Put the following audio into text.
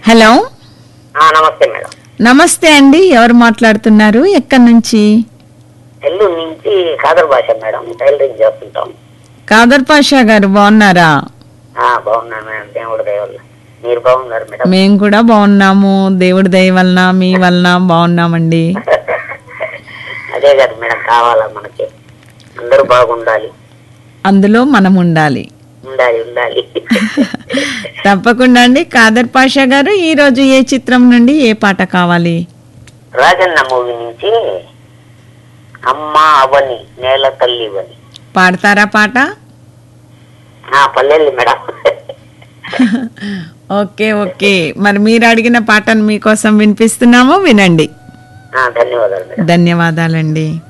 hello ఆ, నమస్తే madam నమస్తే అండి ఎవరు మాట్లాడుతున్నారు ఎక్కడి నుంచి నెల్లూరు నుంచి ఖాదర్ భాష మేడం టైలరింగ్ చేస్తుంటాం కాదర్ పాషా గారు బాగున్నారా ఆ, బాగున్నాను మేడం దేవుడి దయ వల్ల మీరు బాగున్నారు మేడం మేము కూడా బాగున్నాము దేవుడి దయ వలన మీ వలన బాగున్నామండి అదే కదా మేడం కావాలా మనకి అందరూ బాగుండాలి అందులో మనం ఉండాలి ఉండాలి ఉండాలి తప్పకుండా అండి కాదర్ పాషా గారు ఈ రోజు ఏ చిత్రం నుండి ఏ పాట కావాలి రాజన్న మూవీ నుంచి అమ్మ అవని నేల తల్లివని పాడతారా పాట ఆ పల్లెల్లి మేడం ఓకే ఓకే మరి మీరు అడిగిన పాటను మీకోసం వినిపిస్తున్నాము వినండి ఆ, ధన్యవాదాలు మేడం ధన్యవాదాలండి